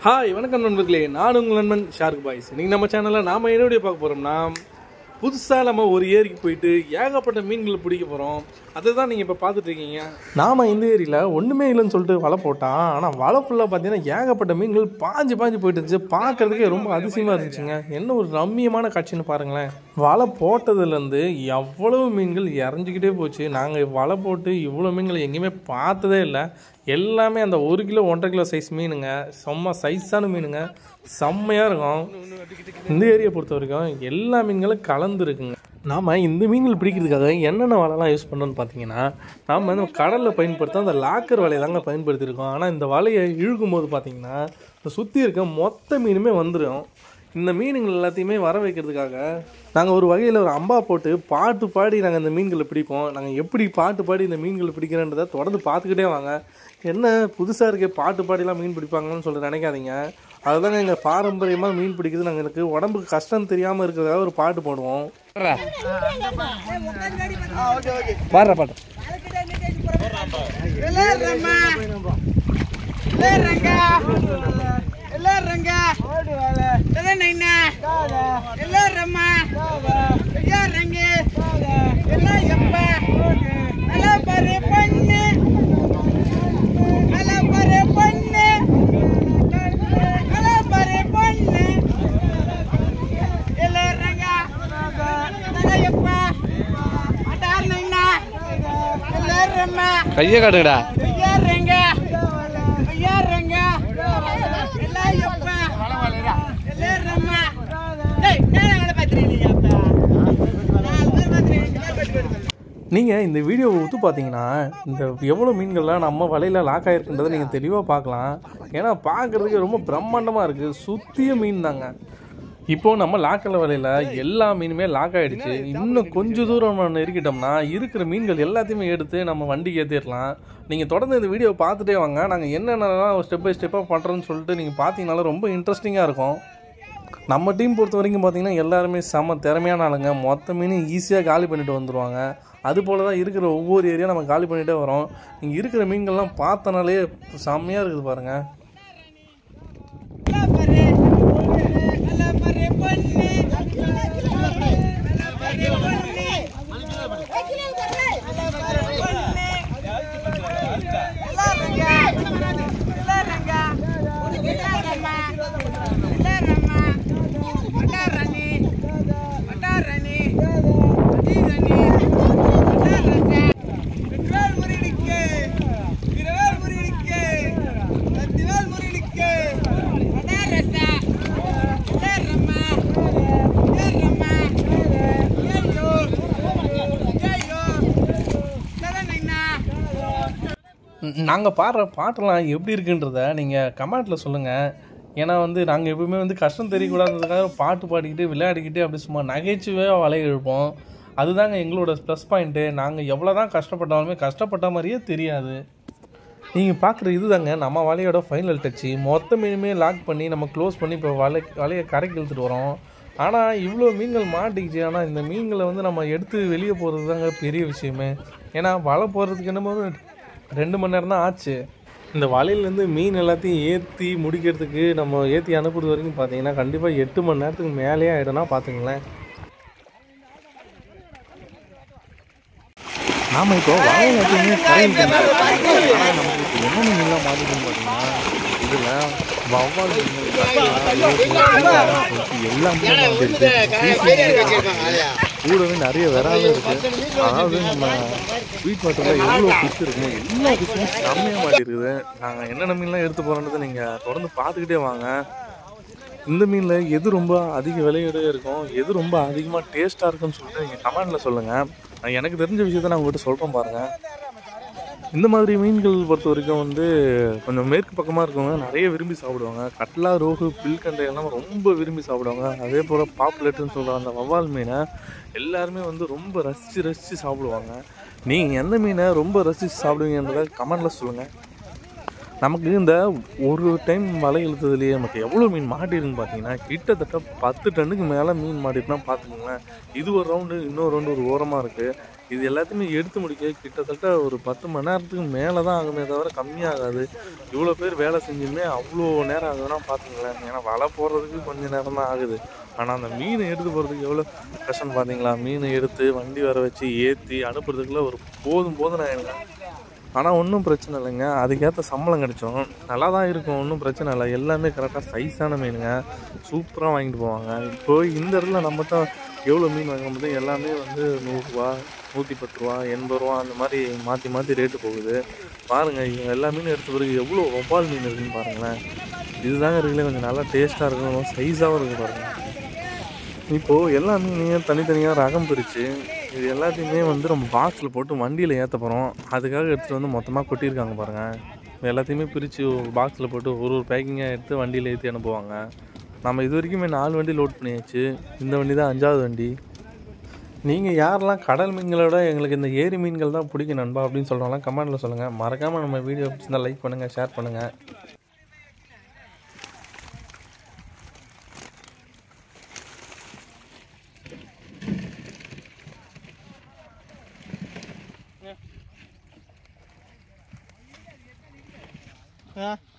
hi வணக்கம் நண்பர்களே நான் உங்கள் நண்பன் ஷார்க் பாய்ஸ் இன்னைக்கு நம்ம சேனலில் நாம் என்ன வீடியோ பார்க்க போகிறோம்னா புதுசாக நம்ம ஒரு ஏரிக்கு போயிட்டு ஏகப்பட்ட மீன்களை பிடிக்க போகிறோம் அதுதான் நீங்கள் இப்போ பார்த்துட்டு இருக்கீங்க நாம் இந்த ஏரியில் ஒன்றுமே இல்லைன்னு சொல்லிட்டு வலை போட்டான் ஆனால் வலை ஃபுல்லாக பார்த்தீங்கன்னா ஏகப்பட்ட மீன்கள் பாஞ்சு பாஞ்சு போயிட்டு இருந்துச்சு பார்க்கறதுக்கே ரொம்ப அதிசயமாக இருந்துச்சுங்க என்ன ஒரு ரம்மியமான காட்சின்னு பாருங்களேன் வலை போட்டதுலேருந்து எவ்வளவு மீன்கள் இறஞ்சிக்கிட்டே போச்சு நாங்கள் வலை போட்டு இவ்வளோ மீன்கள் எங்கேயுமே பார்த்ததே இல்லை எல்லாமே அந்த ஒரு கிலோ ஒன்றரை கிலோ சைஸ் மீனுங்க செம்ம சைஸான மீனுங்க செம்மையாக இருக்கும் இந்த ஏரியா பொறுத்த வரைக்கும் எல்லா மீன்களும் கலந்து இருக்குங்க நாம் இந்த மீன்கள் பிடிக்கிறதுக்காக என்னென்ன வலைலாம் யூஸ் பண்ணோன்னு பார்த்தீங்கன்னா நாம் வந்து கடலில் பயன்படுத்த அந்த லாக்கர் வலையை தாங்க பயன்படுத்தியிருக்கோம் ஆனால் இந்த வலையை இழுக்கும் போது பார்த்தீங்கன்னா இந்த சுற்றி இருக்க மொத்த மீனுமே வந்துடும் இந்த மீனுங்கள் எல்லாத்தையுமே வர வைக்கிறதுக்காக நாங்கள் ஒரு வகையில் ஒரு அம்பா போட்டு பாட்டு பாடி நாங்கள் இந்த மீன்களை பிடிப்போம் நாங்கள் எப்படி பாட்டு பாடி இந்த மீன்களை பிடிக்கிறன்றதை தொடர்ந்து பார்த்துக்கிட்டே வாங்க என்ன புதுசாக இருக்கே பாட்டு பாடிலாம் மீன் பிடிப்பாங்கன்னு சொல்லிட்டு நினைக்காதீங்க அதுதாங்க எங்கள் பாரம்பரியமாக மீன் பிடிக்கிறது நாங்கள் எனக்கு உடம்புக்கு கஷ்டம் தெரியாமல் இருக்கிறதுக்காக ஒரு பாட்டு பாடுவோம் பாடுற பாட்டு கையை காட்டுங்கடா நீங்கள் இந்த வீடியோவை ஒத்து பார்த்தீங்கன்னா இந்த எவ்வளோ மீன்கள்லாம் நம்ம வலையில் லாக் ஆகிருக்குன்றதை நீங்கள் தெளிவாக பார்க்கலாம் ஏன்னா பார்க்குறதுக்கு ரொம்ப பிரம்மாண்டமாக இருக்குது சுற்றிய மீன் தாங்க இப்போது நம்ம லாக்கல வலையில் எல்லா மீனுமே லாக் ஆகிடுச்சு இன்னும் கொஞ்சம் தூரம் நம்ம நெருக்கிட்டோம்னா இருக்கிற மீன்கள் எல்லாத்தையுமே எடுத்து நம்ம வண்டிக்கு ஏற்றிடலாம் நீங்கள் தொடர்ந்து இந்த வீடியோவை பார்த்துட்டே வாங்க நாங்கள் என்னென்னலாம் ஸ்டெப் பை ஸ்டெப்பாக பண்ணுறோன்னு சொல்லிட்டு நீங்கள் பார்த்தீங்கனாலும் ரொம்ப இன்ட்ரெஸ்டிங்காக இருக்கும் நம்ம டீம் பொறுத்த வரைக்கும் பார்த்தீங்கன்னா எல்லாருமே செம்ம திறமையான ஆளுங்க மொத்த மீனும் ஈஸியாக காலி பண்ணிட்டு வந்துடுவாங்க அது போல தான் இருக்கிற ஒவ்வொரு ஏரியா நம்ம காலி பண்ணிகிட்டே வரோம் நீங்கள் இருக்கிற மீன்கள்லாம் பார்த்தனாலே செம்மையாக இருக்குது பாருங்கள் நாங்கள் பாடுற பாட்டெல்லாம் எப்படி இருக்குன்றத நீங்கள் கமெண்ட்டில் சொல்லுங்கள் ஏன்னா வந்து நாங்கள் எப்பவுமே வந்து கஷ்டம் தெரியக்கூடாதுன்றதுக்காக பாட்டு பாடிக்கிட்டு விளையாடிக்கிட்டு அப்படி சும்மா நகைச்சுவையாக வலைய இழுப்போம் அதுதாங்க எங்களோட ப்ளஸ் பாயிண்ட்டு நாங்கள் எவ்வளோ தான் கஷ்டப்பட்டாலுமே கஷ்டப்பட்ட மாதிரியே தெரியாது நீங்கள் பார்க்குற இதுதாங்க நம்ம வலையோட ஃபைனல் டச்சு மொத்த மீனுமே லாக் பண்ணி நம்ம க்ளோஸ் பண்ணி இப்போ வலை வலையை கரைக்கு இழுத்துட்டு வரோம் ஆனால் இவ்வளோ மீன்கள் மாட்டிக்கிச்சு ஆனால் இந்த மீன்களை வந்து நம்ம எடுத்து வெளியே போகிறது தாங்க பெரிய விஷயமே ஏன்னா வலை போடுறதுக்கு என்னமோ ரெண்டு மணி நேரம் தான் ஆச்சு இந்த வலையிலேருந்து மீன் எல்லாத்தையும் ஏற்றி முடிக்கிறதுக்கு நம்ம ஏற்றி அனுப்புறது வரைக்கும் பார்த்தீங்கன்னா கண்டிப்பாக எட்டு மணி நேரத்துக்கு மேலேயே ஆகிடும்னா பார்த்துங்களேன் நாம் இப்போ வலை எல்லாத்தையுமே கரையில் ஆனால் நமக்கு என்ன மீன்லாம் மாட்டிக்கணும் பார்த்தீங்கன்னா இதில் வவ்வால் மீன், கட்லா, ரோகு, சொல்லிட்டு எல்லாமே மாட்டிருக்கு கூடவே நிறைய விராலும் இருக்கு அதாவது நம்ம ஸ்வீட் வாட்டரில் எவ்வளோ ஃபிஷ் இருக்குமோ எல்லா ஃபிஷ்ஷும் செம்மையாக மாட்டிருக்குது நாங்கள் என்னென்ன மீன்லாம் எடுத்து போகிறோன்றதை நீங்கள் தொடர்ந்து பார்த்துக்கிட்டே வாங்க இந்த மீனில் எது ரொம்ப அதிக விலையோட இருக்கும் எது ரொம்ப அதிகமாக டேஸ்ட்டாக இருக்குன்னு சொல்லிட்டு நீங்கள் கமெண்டில் சொல்லுங்கள் எனக்கு தெரிஞ்ச விஷயத்த நான் உங்கள்கிட்ட சொல்கிறேன் பாருங்கள் இந்த மாதிரி மீன்கள் பொறுத்த வரைக்கும் வந்து கொஞ்சம் மேற்கு பக்கமாக இருக்கவங்க நிறைய விரும்பி சாப்பிடுவாங்க கட்லா ரோகு பில்கண்டை எல்லாம் ரொம்ப விரும்பி சாப்பிடுவாங்க அதே போல் பாப்புலேட்டுன்னு சொல்கிற அந்த வவ்வால் மீனை எல்லாருமே வந்து ரொம்ப ரசித்து ரசித்து சாப்பிடுவாங்க நீங்கள் எந்த மீனை ரொம்ப ரசித்து சாப்பிடுவீங்கன்றத கமெண்டில் சொல்லுங்கள் நமக்கு இந்த ஒரு டைம் வலை இழுத்ததுலேயே நமக்கு எவ்வளோ மீன் மாட்டிருக்குன்னு பார்த்தீங்கன்னா கிட்டத்தட்ட பத்து டன்னுக்கு மேலே மீன் மாட்டிருக்குன்னா பார்த்துக்கோங்களேன் இது ஒரு ரவுண்டு இன்னொரு ரவுண்டு ஒரு ஓரமாக இருக்குது இது எல்லாத்தையுமே எடுத்து முடிக்க கிட்டத்தட்ட ஒரு பத்து மணி நேரத்துக்கு மேலே தான் ஆகுமே தவிர கம்மியாகாது இவ்வளோ பேர் வேலை செஞ்சுமே அவ்வளோ நேரம் ஆகுதுன்னா பார்த்துங்களேன் ஏன்னா வலை போடுறதுக்கு கொஞ்சம் நேரம் தான் ஆகுது ஆனால் அந்த மீனை எடுத்து போகிறதுக்கு எவ்வளோ கஷ்டம் பார்த்தீங்களா மீனை எடுத்து வண்டி வர வச்சு ஏற்றி அனுப்புறதுக்குள்ள ஒரு போதும் போதும் நான் ஆனால் ஒன்றும் பிரச்சனை இல்லைங்க அதுக்கேற்ற சம்பளம் கிடைச்சோம் நல்லா தான் இருக்கும் ஒன்றும் பிரச்சனை இல்லை எல்லாமே கரெக்டாக சைஸான மீனுங்க சூப்பராக வாங்கிட்டு போவாங்க இப்போ இந்த இடத்துல நம்ம தான் எவ்வளோ மீன் வாங்கும் போது எல்லாமே வந்து நூறுரூவா நூற்றி பத்து ரூபா எண்பது ரூபா அந்த மாதிரி மாற்றி மாற்றி ரேட்டு போகுது பாருங்கள் இவங்க எல்லா மீனும் எடுத்த பிறகு எவ்வளோ ஒப்பால் மீன் இருக்குன்னு பாருங்களேன் இதுதாங்க இருக்குல்ல கொஞ்சம் நல்லா டேஸ்ட்டாக இருக்கும் சைஸாகவும் இருக்குது பாருங்கள் இப்போது எல்லா மீனையும் தனித்தனியாக ரகம் பிரித்து இது எல்லாத்தையுமே வந்து நம்ம பாக்ஸில் போட்டு வண்டியில் ஏற்ற போகிறோம் அதுக்காக எடுத்துகிட்டு வந்து மொத்தமாக கொட்டியிருக்காங்க பாருங்கள் இது எல்லாத்தையுமே பிரித்து ஒரு பாக்ஸில் போட்டு ஒரு ஒரு பேக்கிங்காக எடுத்து வண்டியில் ஏற்றி அனுப்புவாங்க நம்ம இது வரைக்குமே நாலு வண்டி லோட் பண்ணியாச்சு இந்த வண்டி தான் அஞ்சாவது வண்டி நீங்கள் யாரெல்லாம் கடல் மீன்களை விட எங்களுக்கு இந்த ஏரி மீன்கள் தான் பிடிக்கும் நண்பா அப்படின்னு சொல்கிறவங்களாம் கமெண்ட்டில் சொல்லுங்கள் மறக்காமல் நம்ம வீடியோ பிடிச்சிருந்தா லைக் பண்ணுங்கள் ஷேர் பண்ணுங்கள் ஆ